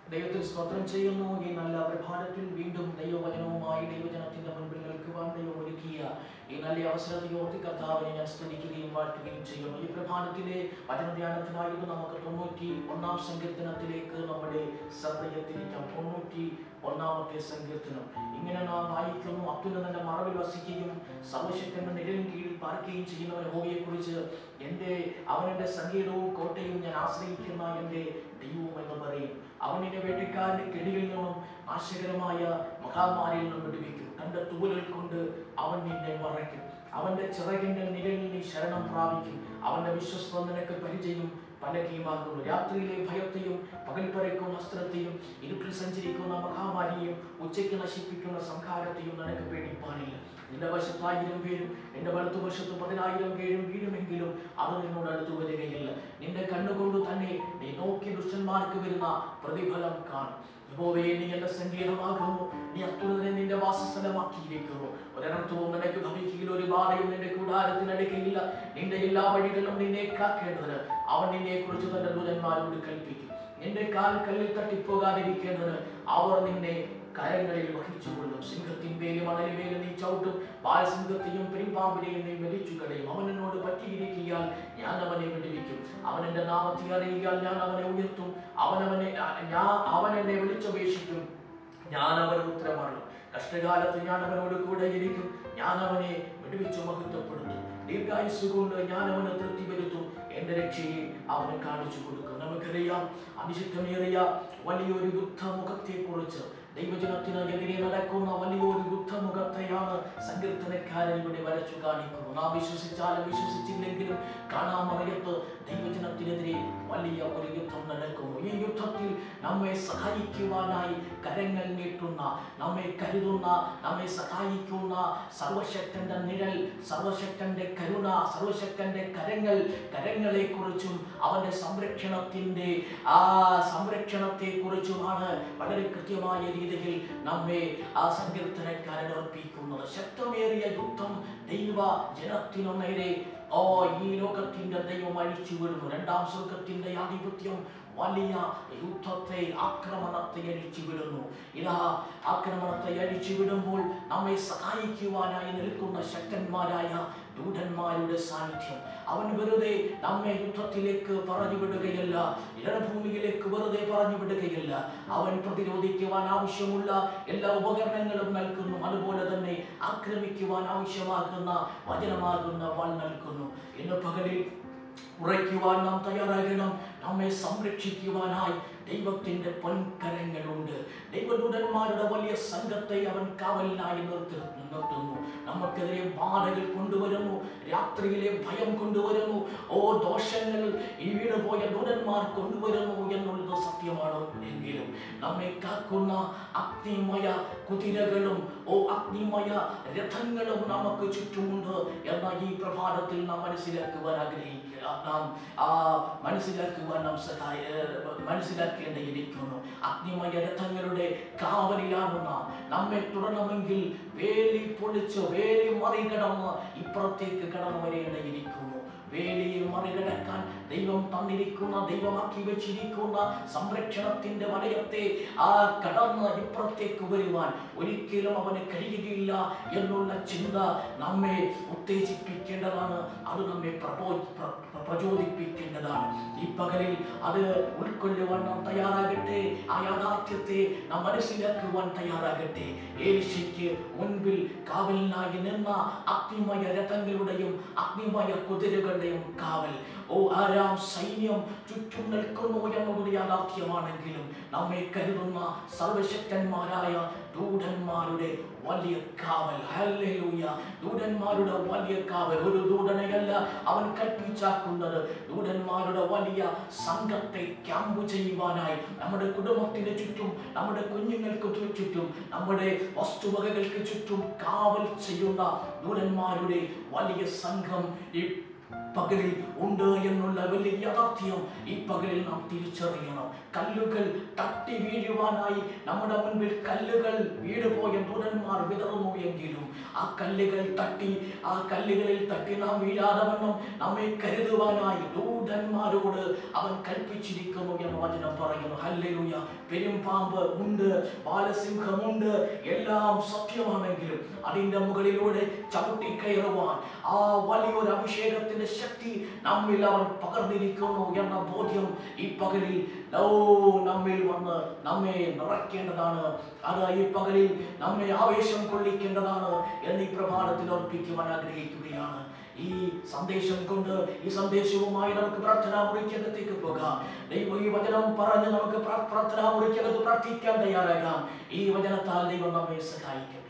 ദൈവത്തിൽ സ്തോത്രം ചെയ്യുന്നു ഈ നല്ല പ്രഭാതത്തിൽ വീണ്ടും ദൈവവചനവുമായി ദൈവജനത്തിന്റെ മുൻപിൽ നിൽക്കുവാൻ ദൈവം ഒരുക്കിയ ഈ നല്ല അവസരത്തെ ഓർത്തി കർത്താവിനെ ഞാൻ സ്തുതിക്കുകയും വാഴ്ത്തുകയും ചെയ്യുന്നു ഈ പ്രഭാതത്തിലെ വചനധ്യാനത്തിനായിട്ട് നമുക്ക് തൊണ്ണൂറ്റി ഒന്നാം സങ്കീർത്തനത്തിലേക്ക് നമ്മുടെ ശ്രദ്ധയെ തിരിക്കാം തൊണ്ണൂറ്റി ഒന്നാമത്തെ സങ്കീർത്തനം ഇങ്ങനെ നാം വായിക്കുന്നു അത്യുന്നതന്റെ മറവിൽ വസിക്കുകയും സർവശക്തന്റെ നിഴലിൻ കീഴിൽ പാർക്കുകയും ചെയ്യുന്നവൻ ഹോവിയെ കുറിച്ച് എൻ്റെ അവനെന്റെ സംഗീതവും കോട്ടയും ഞാൻ ആശ്രയിക്കുന്ന എൻ്റെ ദൈവവും എന്ന് പറയും അവൻ എന്നെ വേട്ടക്കാരന്റെ കെടിയിൽ നിന്നും നാശകരമായ മഹാമാരിയിൽ നിന്നും വിടുവിക്കും തന്റെ തൂവലുകൾ കൊണ്ട് അവൻ നിന്നെ മറയ്ക്കും അവന്റെ ചിറകിന്റെ നിഴലിൽ നീ ശരണം പ്രാപിക്കും അവന്റെ വിശ്വസ്ത നിനക്ക് പരിചയം പലകീമാകുന്നു രാത്രിയിലെ ഭയത്തെയും പകൽ പരക്കുന്ന അസ്ത്രത്തെയും ഇരുട്ടിൽ സഞ്ചരിക്കുന്ന മഹാമാരിയെയും ഉച്ചയ്ക്ക് നശിപ്പിക്കുന്ന സംഹാരത്തെയും നിനക്ക് പേടിപ്പാനില്ല നിന്റെ വശത്ത് ആയിരം പേരും എന്റെ വലത്തുവശത്ത് പതിനായിരം പേരും വീഴുമെങ്കിലും അത് നിന്നോട് അടുത്ത് വരികയില്ല നിന്റെ കണ്ണുകൊണ്ട് തന്നെ നീ നോക്കി ദുഷ്ടന്മാർക്ക് വരുന്ന പ്രതിഫലം കാണും യഹോവേ നീ എന്റെ സംഗീതമാകുന്നു നീ അത്യുന്നതിനെ നിന്റെ വാസസ്ഥലമാക്കിയിരിക്കുന്നു ഒരനർത്ഥവും നിനക്ക് ഭവിക്കുകയില്ല ഒരു ബാധയും നിന്റെ കൂടാരത്തിനടുക്കയില്ല നിന്റെ എല്ലാ വഴികളിലും നിന്നെ കാക്കേണ്ടതിന് അവൻ നിന്നെ കുറിച്ച് തന്റെ ദൂതന്മാരോട് കൽപ്പിക്കും നിന്റെ കാൽ കല്ലിൽ തട്ടിപ്പോകാതിരിക്കേണ്ടതിന് അവർ നിന്നെ കരങ്ങളിൽ വഹിച്ചുകൊള്ളും സിംഹത്തിന്മേലും മണലിമേലും നീ ചവിട്ടും ബാലസിംഹത്തെയും പെരുമ്പാമ്പിനെയും നീ വലിച്ചു കളയും അവൻ എന്നോട് പറ്റിയിരിക്കിയാൽ ഞാൻ അവനെ വിടുവിക്കും അവൻ എന്റെ നാമത്തെ അറിയിയാൽ ഞാൻ അവനെ ഉയർത്തും അവൻ അവനെ ഞാൻ അവൻ എന്നെ വിളിച്ചപേക്ഷിക്കും ഞാൻ അവന് ഉത്തരമാണ് കഷ്ടകാലത്ത് ഞാൻ അവനോട് കൂടെ ഇരിക്കും ഞാൻ അവനെ വിടുവിച്ചു മഹത്വപ്പെടുത്തും ദീർഘായുസ് കൊണ്ട് ഞാൻ അവനെ തൃപ്തി വരുത്തും എന്റെ രക്ഷയെ അവന് കാണിച്ചു കൊടുക്കും നമുക്കറിയാം അനിശ്ചിതമേറിയ വലിയൊരു യുദ്ധമുഖത്തെ കുറിച്ച് ദൈവജനത്തിന് എതിരെ നടക്കുന്ന വലിയൊരു യുദ്ധമുഖത്തെയാണ് സങ്കീർത്തനക്കാരൻ ഇവിടെ വരച്ചു കാണിക്കുന്നത് നാം വിശ്വസിച്ചാലും വിശ്വസിച്ചില്ലെങ്കിലും കാണാമറിയത്ത് ദൈവജനത്തിനെതിരെ വലിയ ഒരു യുദ്ധം നടക്കുന്നു ഈ യുദ്ധത്തിൽ നമ്മെ സഹായിക്കുവാനായി കരങ്ങൾ നീട്ടുന്ന നമ്മെ കരുതുന്ന നമ്മെ സഹായിക്കുന്ന സർവശക്തന്റെ നിഴൽ സർവശക്തന്റെ കരുണ സർവശക്തന്റെ കരങ്ങൾ കരങ്ങളെ കുറിച്ചും അവന്റെ സംരക്ഷണത്തിന്റെ ആ സംരക്ഷണത്തെ കുറിച്ചുമാണ് വളരെ കൃത്യമായ രീതിയിൽ നമ്മെ ആ സങ്കീർത്തനക്കാരൻ അർപ്പിക്കുന്നത് ശക്തമേറിയ യുദ്ധം ദൈവ ജനത്തിനു നേരെ ഓ ഈ ലോകത്തിന്റെ ദൈവം അഴിച്ചു വിടുന്നു രണ്ടാം സ്വർഗത്തിന്റെ ആധിപത്യം വലിയ യുദ്ധത്തെ ആക്രമണത്തെ അഴിച്ചു വിടുന്നു ഇതാ ആക്രമണത്തെ അഴിച്ചു വിടുമ്പോൾ നമ്മെ സഹായിക്കുവാനായി നിൽക്കുന്ന ശക്തന്മാരായ ദൂതന്മാരുടെ സാന്നിധ്യം അവൻ വെറുതെ നമ്മെ യുദ്ധത്തിലേക്ക് പറഞ്ഞു വിടുകയല്ല ഇടഭൂമിയിലേക്ക് വെറുതെ പറഞ്ഞു വിടുകയില്ല അവൻ പ്രതിരോധിക്കുവാൻ ആവശ്യമുള്ള എല്ലാ ഉപകരണങ്ങളും നൽകുന്നു അതുപോലെ തന്നെ ആക്രമിക്കുവാൻ ആവശ്യമാകുന്ന വചനമാകുന്ന വാൾ നൽകുന്നു ഇന്ന് പകലിൽ ഉറയ്ക്കുവാൻ നാം തയ്യാറാകണം നമ്മെ സംരക്ഷിക്കുവാനായി ദൈവത്തിന്റെ പൊൻകരങ്ങളുണ്ട് ദൈവദൂതന്മാരുടെ വലിയ സംഘത്തെ അവൻ കാവലിനായി നിർത്തി നിർത്തുന്നു നമുക്കെതിരെ ബാധകൾ കൊണ്ടുവരുന്നു രാത്രിയിലെ ഭയം കൊണ്ടുവരുന്നു ഓ ദോഷങ്ങൾ ഈ വീണുപോയ ദൂതന്മാർ കൊണ്ടുവരുന്നു എന്നുള്ളത് സത്യമാണ് എങ്കിലും നമ്മെ കാക്കുന്ന അഗ്നിമയ കുതിരകളും ഓ അഗ്നിമയ രഥങ്ങളും നമുക്ക് ചുറ്റുമുണ്ട് എന്ന ഈ പ്രഭാതത്തിൽ നാം മനസ്സിലാക്കുവാൻ ആഗ്രഹിക്കുക നാം ആ മനസ്സിലാക്കുവാൻ നാം സഹായ മനസ്സിലാക്കേണ്ടിയിരിക്കുന്നു അഗ്നിമയ രഥങ്ങളുടെ കാവലിലാണ് നാം നമ്മെ തുടരണമെങ്കിൽ വേലി പൊളിച്ച് വേലി മറികടന്ന് ഇപ്പുറത്തേക്ക് കടന്നു വരേണ്ടിയിരിക്കുന്നു വേലിയെ മറികടക്കാൻ ദൈവം തന്നിരിക്കുന്ന ദൈവമാക്കി വെച്ചിരിക്കുന്ന സംരക്ഷണത്തിന്റെ വലയത്തെ ആ കടന്ന് ഇപ്പുറത്തേക്ക് വരുവാൻ ഒരിക്കലും അവന് കഴിയുകയില്ല എന്നുള്ള ചിന്ത നമ്മെ ഉത്തേജിപ്പിക്കേണ്ടതാണ് അത് നമ്മെ പ്രബോ പ്ര- പ്ര- പ്രചോദിപ്പിക്കേണ്ടതാണ് ഈ പകലിൽ അത് ഉൾക്കൊള്ളുവാൻ നാം തയ്യാറാകട്ടെ ആ യാഥാർത്ഥ്യത്തെ നാം മനസ്സിലാക്കുവാൻ തയ്യാറാകട്ടെ ഏലിശയ്ക്ക് മുൻപിൽ കാവലിനായി നിന്ന അഗ്നിമയ രഥങ്ങളുടെയും അഗ്നിമയ കുതിരകളുടെയും കാവൽ ഓ ആരാം സൈന്യം ചുറ്റും നിൽക്കുന്നു എന്നുള്ളത് യാഥാർത്ഥ്യമാണെങ്കിലും നമ്മെ കരുതുന്ന സർവശക്തന്മാരായ ദൂതന്മാരുടെ വലിയ കാവൽ ഹല്ലേലൂയ ദൂതന്മാരുടെ വലിയ കാവൽ ഒരു ദൂതനെയല്ല അവൻ കൽപ്പിച്ചാക്കുന്നത് ദൂതന്മാരുടെ വലിയ സംഘത്തെ ക്യാമ്പ് ചെയ്യുവാനായി നമ്മുടെ കുടുംബത്തിന് ചുറ്റും നമ്മുടെ കുഞ്ഞുങ്ങൾക്ക് ചു- ചുറ്റും നമ്മുടെ വസ്തുവകകൾക്ക് ചുറ്റും കാവൽ ചെയ്യുന്ന ദൂതന്മാരുടെ വലിയ സംഘം ഈ പകലിൽ ഉണ്ട് എന്നുള്ള വലിയ യാഥാർത്ഥ്യം ഈ പകലിൽ നാം തിരിച്ചറിയണം കല്ലുകൾ തട്ടി വീഴുവാനായി നമ്മുടെ മുൻപിൽ കല്ലുകൾ വീടുപോയ ദൂതന്മാർ വിതറുന്നു എങ്കിലും ആ കല്ലുകൾ തട്ടി ആ കല്ലുകളിൽ തട്ടി നാം വീഴാതെ വണ്ണം നമ്മെ കരുതുവാനായി ദൂതന്മാരോട് അവൻ കൽപ്പിച്ചിരിക്കുന്നു എന്ന് വചനം പറയുന്നു ഹല്ലേലൂയ പെരുമ്പാമ്പ് ഉണ്ട് ബാലസിംഹമുണ്ട് എല്ലാം സത്യമാണെങ്കിലും അതിന്റെ മുകളിലൂടെ ചവിട്ടി കയറുവാൻ ആ വലിയൊരു അഭിഷേകത്തിന്റെ ശക്തി നമ്മിൽ അവൻ പകർന്നിരിക്കുന്നു എന്ന ബോധ്യം ഈ പകലിൽ ഓ നമ്മിൽ വന്ന് നമ്മെ നിറയ്ക്കേണ്ടതാണ് അത് ഈ പകലിൽ നമ്മെ ആവേശം കൊള്ളിക്കേണ്ടതാണ് എന്ന് ഈ പ്രഭാതത്തിൽ ഓർപ്പിക്കുവാൻ ആഗ്രഹിക്കുകയാണ് ഈ സന്ദേശം കൊണ്ട് ഈ സന്ദേശവുമായി നമുക്ക് പ്രാർത്ഥനാ മുറിക്കകത്തേക്ക് പോകാം ദൈവം ഈ വചനം പറഞ്ഞ് നമുക്ക് പ്രാ- പ്രാർത്ഥനാ മുറിക്കകത്ത് പ്രാർത്ഥിക്കാൻ തയ്യാറാകാം ഈ വചനത്താൽ ദൈവം നമ്മെ സഹായിക്കട്ടെ